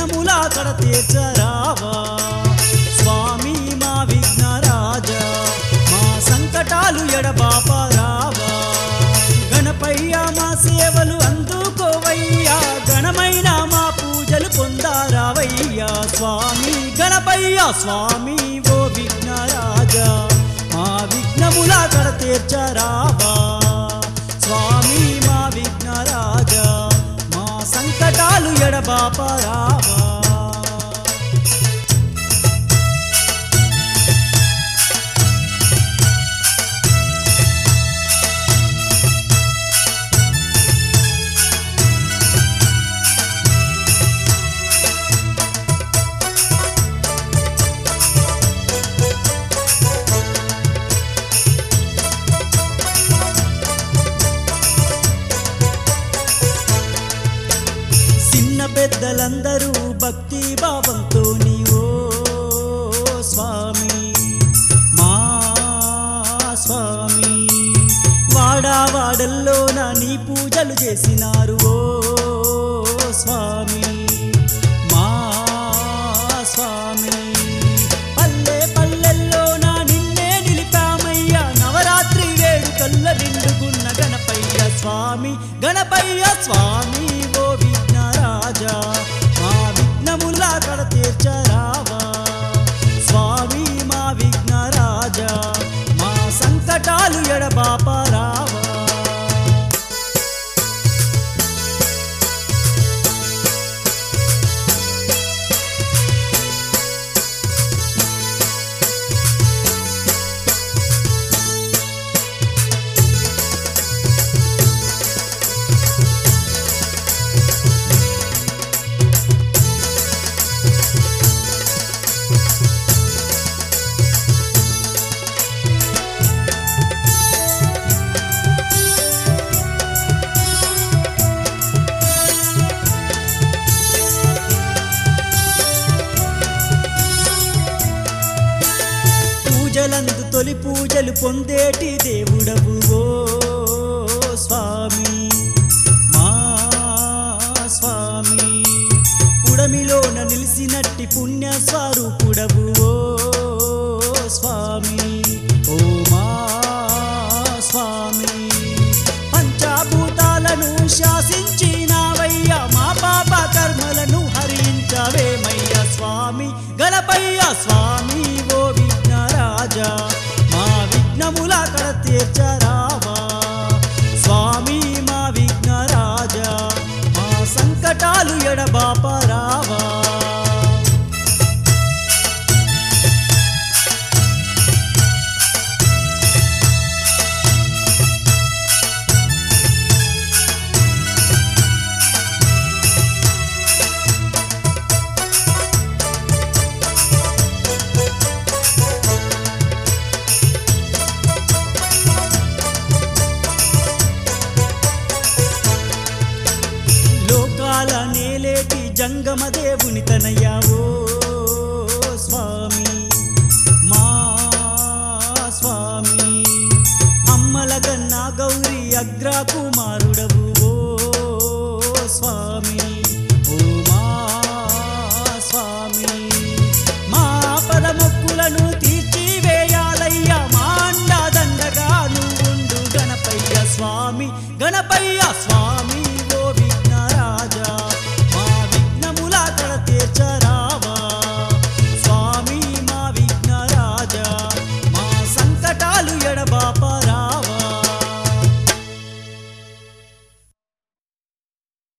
విఘ్నములా కడ తీర్చరావా స్వామి మా విఘ్నరాజా మా సంకటాలు ఎడబాపరావా గణపయ్య మా సేవలు అందుకోవయ్యా గణమైన మా పూజలు పొందారావయ్యా స్వామి గణపయ్య స్వామి ఓ విఘ్నరాజా మా విఘ్నములా కడ తీర్చరావా స్వామి మా విఘ్నరాజా మా సంకటాలు ఎడబాపరావా చిన్న పెద్దలందరూ భక్తి భావంతో ఓ స్వామి మా స్వామి వాడా వాడల్లో నా నీ పూజలు చేసినారు ఓ స్వామి మా స్వామి పల్లె పల్లెల్లో నా నిన్నే నిలిపామయ్యా నవరాత్రి వేడుకల్ల నిండుకున్న గణపయ్య స్వామి గణపయ్య స్వామి ఓ విఘ్నరాజా మా విఘ్నములా కడ తీర్చరావా స్వామి మా విఘ్నరాజా మా సంకటాలు ఎడబాపరావా పూజలందు తొలి పూజలు పొందేటి దేవుడవు ఓ స్వామి మా స్వామి పుడమిలోన నిలిసినట్టి పుణ్య స్వరూపుడవు ఓ స్వామి ఓ మా స్వామి పంచాభూతాలను శాసించినావయ్యా మా పాప కర్మలను హరించవేమయ్యా స్వామి గణపయ్య స్వామి ఓ విఘ్నరాజా మా విఘ్నముల కడ తీర్చరావా స్వామి మా విఘ్నరాజా మా సంకటాలు ఎడబాపరావా లోకాల నేలేటి జంగమ దేవుని తనయ్యావో స్వామి మా స్వామి అమ్మల కన్నా గౌరీ అగ్రాకు